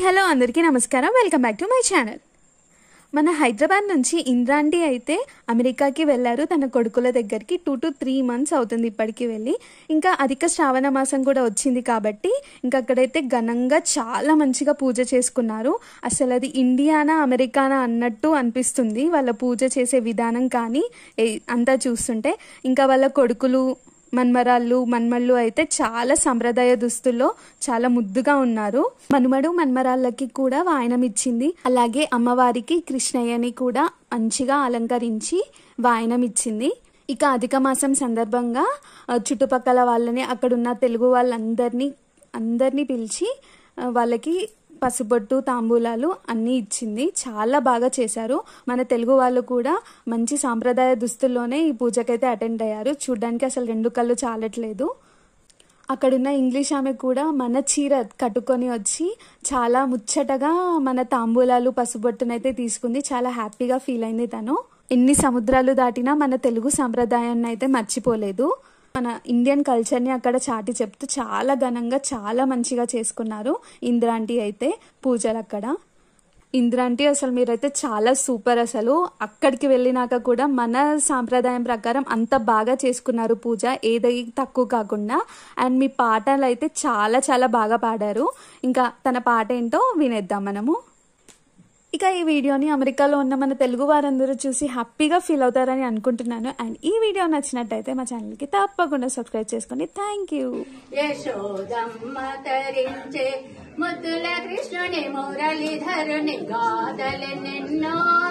hello అందరికీ నమస్కారం welcome back to my channel మన హైదరాబాద్ నుంచి ఇంద్రాంటి అయితే అమెరికాకి వెళ్ళారు తన కొడుకుల దగ్గరికి టూ టు త్రీ మంత్స్ అవుతుంది ఇప్పటికి వెళ్ళి ఇంకా అధిక శ్రావణ మాసం కూడా వచ్చింది కాబట్టి ఇంకా అక్కడైతే ఘనంగా చాలా మంచిగా పూజ చేసుకున్నారు అసలు అది ఇండియానా అమెరికానా అన్నట్టు అనిపిస్తుంది వాళ్ళ పూజ చేసే విధానం కానీ ఏ- అంతా చూస్తుంటే ఇంకా వాళ్ళ కొడుకులు మన్మరాళ్ళు మన్మళ్ళు అయితే చాలా సంప్రదాయ దుస్తుల్లో చాలా ముద్దుగా ఉన్నారు మనుమడు మన్మరాళ్ళకి కూడా వాయనం ఇచ్చింది అలాగే అమ్మవారికి కృష్ణయ్యని కూడా మంచిగా అలంకరించి వాయనం ఇచ్చింది ఇక అధిక మాసం సందర్భంగా ఆ, చుట్టుపక్కల వాళ్ళని అక్కడున్న తెలుగు వాళ్ళందరినీ అందరినీ పిలిచి ఆ, వాళ్ళకి పసుపొట్టు తాంబూలాలు అన్నీ ఇచ్చింది చాలా బాగా చేశారు మన తెలుగు వాళ్ళు కూడా మంచి సాంప్రదాయ దుస్తుల్లోనే ఈ పూజకైతే అటెండ్ అయ్యారు చూడ్డానికి అసలు రెండు కళ్ళు చాలట్లేదు అక్కడున్న ఇంగ్లీష్ ఆమె కూడా మన చీర కట్టుకొని వచ్చి చాలా ముచ్చటగా మన తాంబూలాలు పసుబొట్టునైతే తీసుకుంది చాలా హ్యాపీగా ఫీల్ అయింది తను ఎన్ని సముద్రాలు దాటినా మన తెలుగు సాంప్రదాయాన్ని అయితే మర్చిపోలేదు మన ఇండియన్ కల్చర్ని అక్కడ చాటి చెప్తూ చాలా ఘనంగా చాలా మంచిగా చేసుకున్నారు ఇంద్రాంటి అయితే పూజలు అక్కడ ఇంద్రాంటి అసలు మీరైతే చాలా సూపర్ అసలు అక్కడికి వెళ్ళినాక కూడా మన సాంప్రదాయం ప్రకారం అంత బాగా చేసుకున్నారు పూజ ఏది తక్కువ కాకుండా అండ్ మీ పాటలు అయితే చాలా చాలా బాగా పాడారు ఇంకా తన పాట ఏంటో వినేద్దాం మనము ఇక ఈ వీడియోని అమెరికాలో ఉన్న మన తెలుగు వారందరూ చూసి హ్యాపీగా ఫీల్ అవుతారని అనుకుంటున్నాను అండ్ ఈ వీడియో నచ్చినట్టయితే మా ఛానల్కి తప్పకుండా సబ్స్క్రైబ్ చేసుకోండి థ్యాంక్ యూ యశోదమ్మ తరించే ముద్దుల కృష్ణుని మురళీధరుని గాథలెన్నెన్నో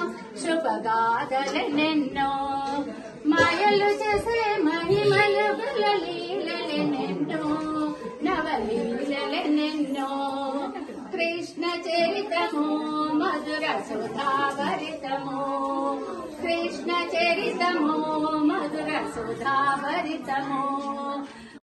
శుభగాథలెన్నెన్నో మాయలు చేసే మహిమలు గల లీలలెన్నెన్నో నవలీలలెన్నెన్నో కృష్ణ చరితము మధుర సుధాభరితము కృష్ణ చరితము మధుర సుధాభరితము